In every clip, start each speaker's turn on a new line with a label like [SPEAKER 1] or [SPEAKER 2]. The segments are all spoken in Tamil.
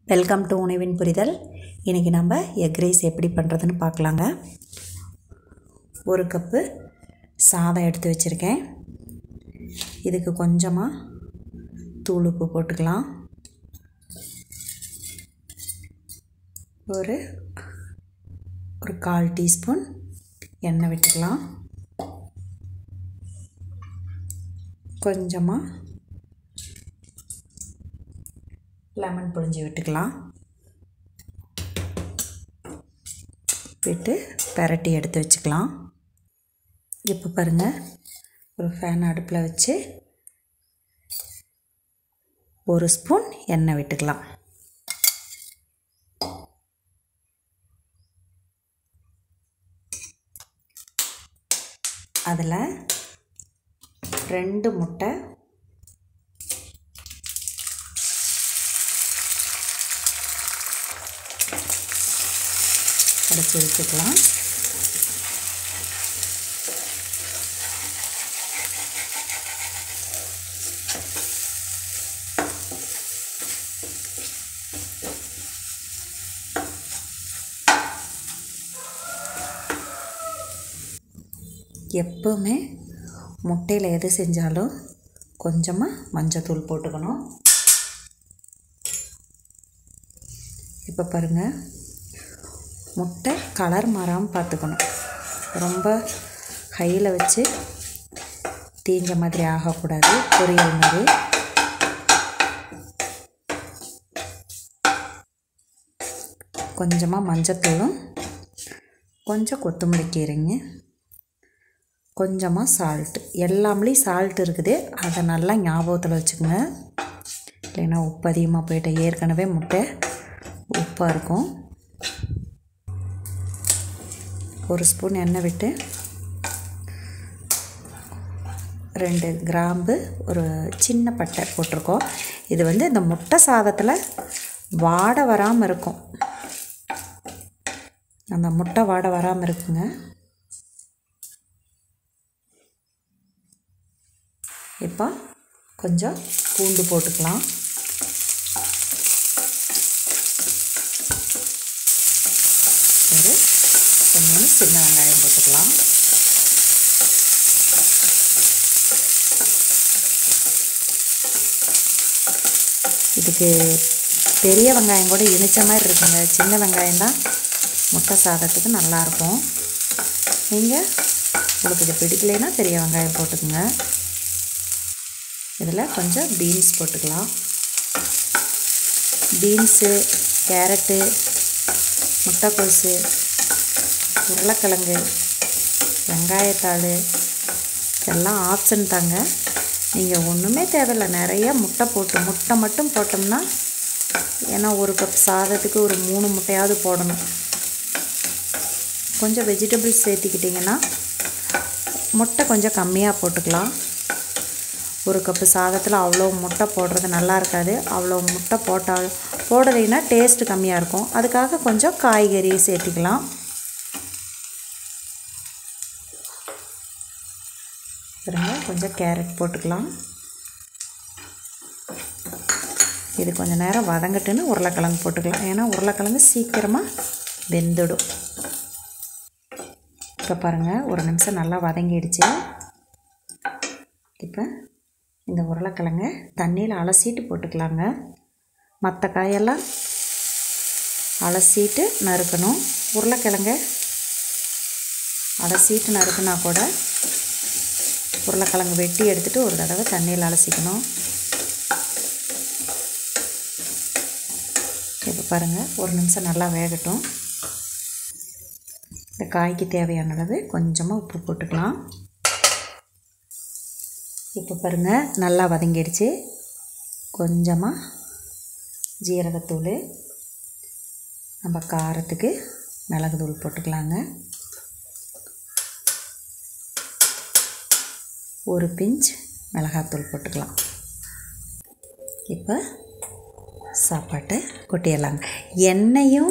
[SPEAKER 1] வெல்கம் டு உணவின் புரிதல் இன்றைக்கி நம்ம எக் ரைஸ் எப்படி பண்ணுறதுன்னு பார்க்கலாங்க ஒரு கப்பு சாதம் எடுத்து வச்சுருக்கேன் இதுக்கு கொஞ்சமாக தூள் உப்பு போட்டுக்கலாம் ஒரு ஒரு கால் டீஸ்பூன் எண்ணெய் விட்டுக்கலாம் கொஞ்சமாக லெமன் புழிஞ்சு விட்டுக்கலாம் விட்டு பெரட்டி எடுத்து வச்சுக்கலாம் இப்போ பாருங்கள் ஒரு ஃபேன் அடுப்பில் வச்சு ஒரு ஸ்பூன் எண்ணெய் விட்டுக்கலாம் அதில் ரெண்டு முட்டை அடைச்சி வச்சுக்கலாம் எப்போவுமே முட்டையில் எது செஞ்சாலும் கொஞ்சமாக மஞ்சத்தூள் போட்டுக்கணும் இப்போ பாருங்கள் முட்டை கலர் மாறாமல் பார்த்துக்கணும் ரொம்ப ஹையில் வச்சு தீஞ்ச மாதிரி ஆகக்கூடாது பொரியல் மாதிரி கொஞ்சமாக மஞ்சத்தூளும் கொஞ்சம் கொத்தமல்லி கீரைங்க கொஞ்சமாக சால்ட்டு எல்லாம்லேயும் சால்ட் இருக்குது அதை நல்லா ஞாபகத்தில் வச்சுக்கோங்க இல்லைன்னா உப்பு அதிகமாக போயிட்டு ஏற்கனவே முட்டை உப்பாக இருக்கும் ஒரு ஸ்பூன் எண்ணெய் விட்டு ரெண்டு கிராம்பு ஒரு சின்ன பட்டை போட்டிருக்கோம் இது வந்து இந்த முட்டை சாதத்தில் வாடை வராமல் இருக்கும் அந்த முட்டை வாடை வராமல் இருக்குங்க இப்போ கொஞ்சம் பூண்டு போட்டுக்கலாம் ஒரு கொஞ்சம் சின்ன வெங்காயம் போட்டுக்கலாம் இதுக்கு பெரிய வெங்காயம் கூட இனிச்ச மாதிரி இருக்குங்க சின்ன வெங்காயம் தான் முட்டை சாதத்துக்கு நல்லாயிருக்கும் நீங்கள் உங்களுக்கு இது பிடிக்கலைன்னா பெரிய வெங்காயம் போட்டுக்கோங்க இதில் கொஞ்சம் பீன்ஸ் போட்டுக்கலாம் பீன்ஸு கேரட்டு முட்டைக்கோசு உருளைக்கிழங்கு வெங்காயத்தாள் எல்லாம் ஆப்ஷன் தாங்க நீங்கள் ஒன்றுமே தேவையில்லை நிறைய முட்டை போட்டு முட்டை மட்டும் போட்டோம்னா ஏன்னா ஒரு கப் சாதத்துக்கு ஒரு மூணு முட்டையாவது போடணும் கொஞ்சம் வெஜிடபிள்ஸ் சேர்த்திக்கிட்டிங்கன்னா முட்டை கொஞ்சம் கம்மியாக போட்டுக்கலாம் ஒரு கப்பு சாதத்தில் அவ்வளோ முட்டை போடுறது நல்லா இருக்காது அவ்வளோ முட்டை போட்டால் போடலைன்னா டேஸ்ட்டு கம்மியாக இருக்கும் அதுக்காக கொஞ்சம் காய்கறி சேர்த்திக்கலாம் பாருங்க கொஞ்சம் கேரட் போட்டுக்கலாம் இது கொஞ்சம் நேரம் வதங்கட்டுன்னு உருளைக்கிழங்கு போட்டுக்கலாம் ஏன்னா உருளைக்கிழங்கு சீக்கிரமாக வெந்துடும் இப்போ பாருங்கள் ஒரு நிமிஷம் நல்லா வதங்கிடுச்சு இப்போ இந்த உருளைக்கிழங்க தண்ணியில் அலசிட்டு போட்டுக்கலாங்க மற்ற காயெல்லாம் அலசிட்டு நறுக்கணும் உருளைக்கிழங்க அலசிட்டு நறுக்குனா கூட உருளைக்கிழங்கு வெட்டி எடுத்துகிட்டு ஒரு தடவை தண்ணியில் அலசிக்கணும் இப்போ பாருங்கள் ஒரு நிமிஷம் நல்லா வேகட்டும் இந்த காய்க்கு தேவையான அளவு கொஞ்சமாக உப்பு போட்டுக்கலாம் இப்போ பாருங்கள் நல்லா வதங்கிடுச்சு கொஞ்சமாக ஜீரகத்தூள் நம்ம காரத்துக்கு மிளகுத்தூள் போட்டுக்கலாங்க ஒரு பிஞ்ச் மிளகாத்தூள் போட்டுக்கலாம் இப்போ சாப்பாட்டை கொட்டிடலாங்க எண்ணெயும்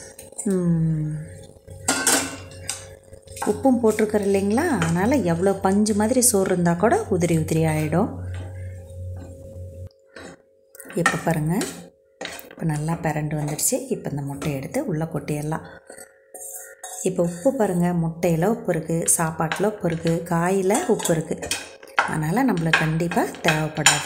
[SPEAKER 1] உப்பும் போட்டிருக்கிற இல்லைங்களா அதனால் எவ்வளோ பஞ்சு மாதிரி சோறு இருந்தால் கூட உதிரி உதிரி ஆகிடும் இப்போ பாருங்கள் இப்போ நல்லா பிறண்டு வந்துடுச்சு இப்போ இந்த முட்டையை எடுத்து உள்ளே கொட்டிடலாம் இப்போ உப்பு பாருங்கள் முட்டையில் உப்பு இருக்குது சாப்பாட்டில் உப்பு இருக்குது காயில் உப்பு இருக்குது அதனால் நம்மளுக்கு கண்டிப்பாக தேவைப்படாது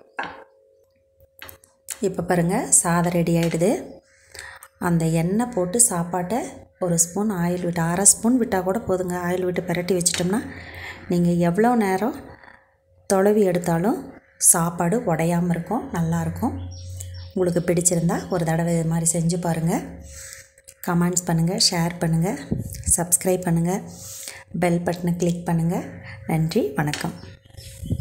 [SPEAKER 1] இப்போ பாருங்கள் சாதம் ரெடி ஆகிடுது அந்த எண்ணெய் போட்டு சாப்பாட்டை ஒரு ஸ்பூன் ஆயில் விட்டு அரை ஸ்பூன் விட்டால் கூட போதுங்க ஆயில் விட்டு பிரட்டி வச்சிட்டோம்னா நீங்கள் எவ்வளோ நேரம் தொலைவி எடுத்தாலும் சாப்பாடு உடையாமல் இருக்கும் நல்லாயிருக்கும் உங்களுக்கு பிடிச்சிருந்தா ஒரு தடவை இது மாதிரி செஞ்சு பாருங்கள் கமெண்ட்ஸ் பண்ணுங்கள் ஷேர் பண்ணுங்கள் சப்ஸ்கிரைப் பண்ணுங்கள் பெல் பட்டனை கிளிக் பண்ணுங்கள் நன்றி வணக்கம்